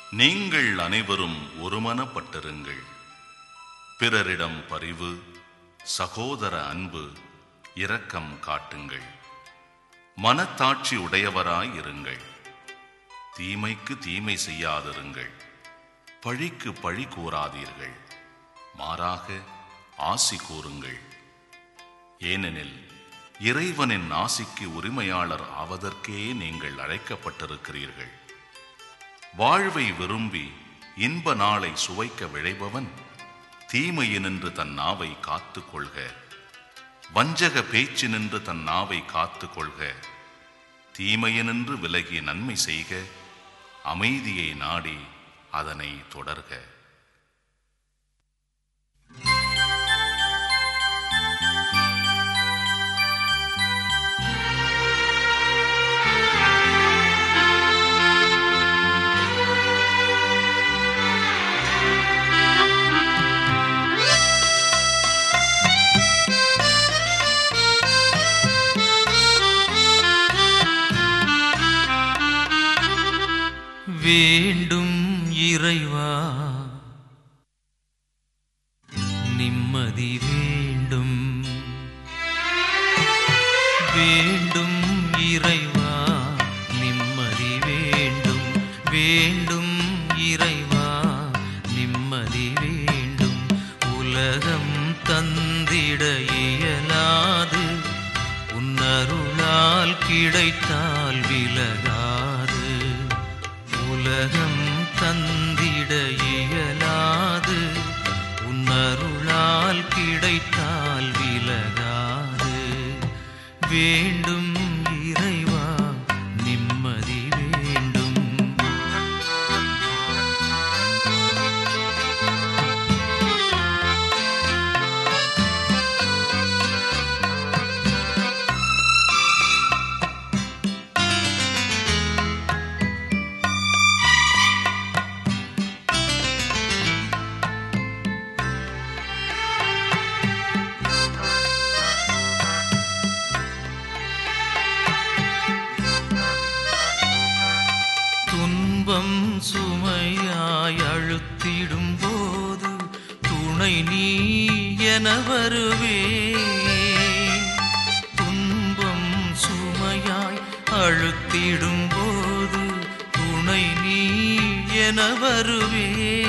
நீங்கள் அனைவரும் ஒருமனப்பட்டிருங்கள் பிறரிடம் பரிவு சகோதர அன்பு இரக்கம் காட்டுங்கள் மனத்தாட்சி உடையவராய் இருங்கள் தீமைக்கு தீமை செய்யாதிருங்கள் பழிக்கு பழி கூறாதீர்கள் மாறாக ஆசி கூறுங்கள் ஏனெனில் இறைவனின் ஆசிக்கு உரிமையாளர் ஆவதற்கே நீங்கள் அழைக்கப்பட்டிருக்கிறீர்கள் வாழ்வை விரும்பி இன்ப நாளை சுவைக்க விழைபவன் தீமையினின்று தன் நாவை காத்துக் கொள்க வஞ்சக பேச்சினின்று தன் நாவை காத்துக் கொள்க தீமையினின்று விலகி நன்மை செய்க அமைதியை நாடி அதனை தொடர்க வேண்டும் இறைவா நிம்மதி வேண்டும் வேண்டும் இறைவா நிம்மதி வேண்டும் வேண்டும் இறைவா நிம்மதி வேண்டும் உலகம் தந்திட இயலாது உன்னருளால் கிடைத்தால் விலகாது உலகம் தந்திட இயலாது உன்னருளால் கிடைத்தால் விலகாது வேண்டும் இறைவா நிம்மதி வேண்டும் துன்பம் சுமையாய் அழுத்திடும் போது துணை நீ என வருவே துன்பம் சுமையாய் அழுத்திடும் போது துணை நீ என வருவே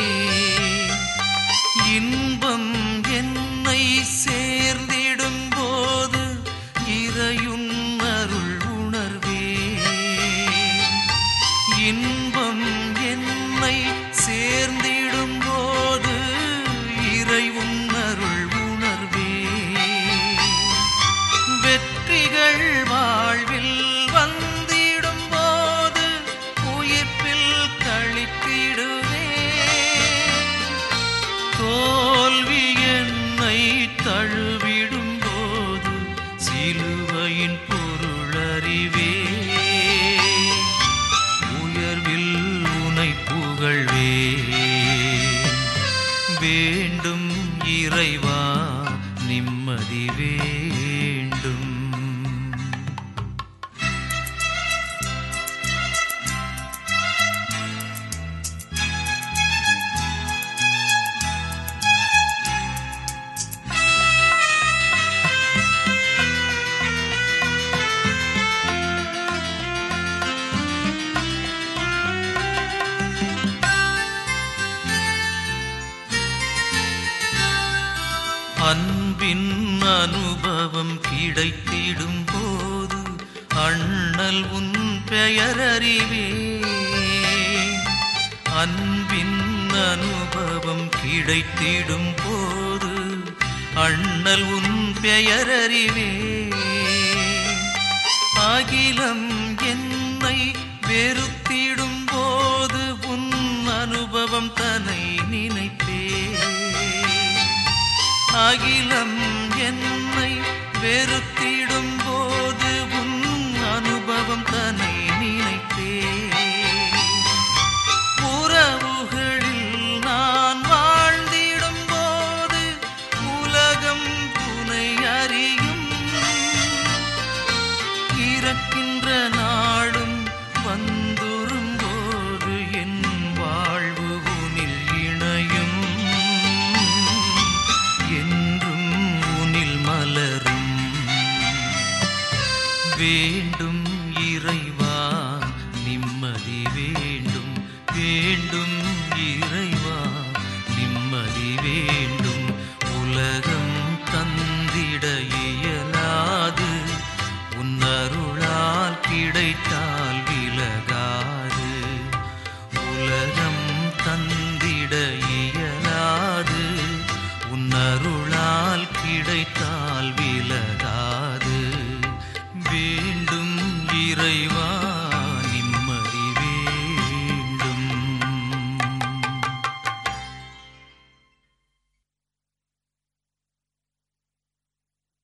இன்பம் என்னை சேர்ந்திடும் போது இறையுன் அருள் உணர்வே இன்பம் என்னை சேர்ந்திடும் போது இறை உன்னருள் உணர்வே வெற்றிகள் வாழ்வில் வந்திடும் போது உயிர்ப்பில் கழித்திடுவே தோல்வி என்னை தழுவிடும் போது சிலுவையின் பொருளறிவே உயர்வில் உனை புகழ்வே வேண்டும் இறைவா நிம்மதி வேண்டும் அன்பின் அனுபவம் கிடைத்திடும் போது அண்ணல் உன் பெயரறிவே அன்பின் அனுபவம் கிடைத்திடும் போது அண்ணல் உன் பெயரறிவே அகிலம் என்னை வெறுத்திடும் போது உன் அனுபவம் தன்னை நினைப்பே அகிலம் என்னை வெறுத்திடும்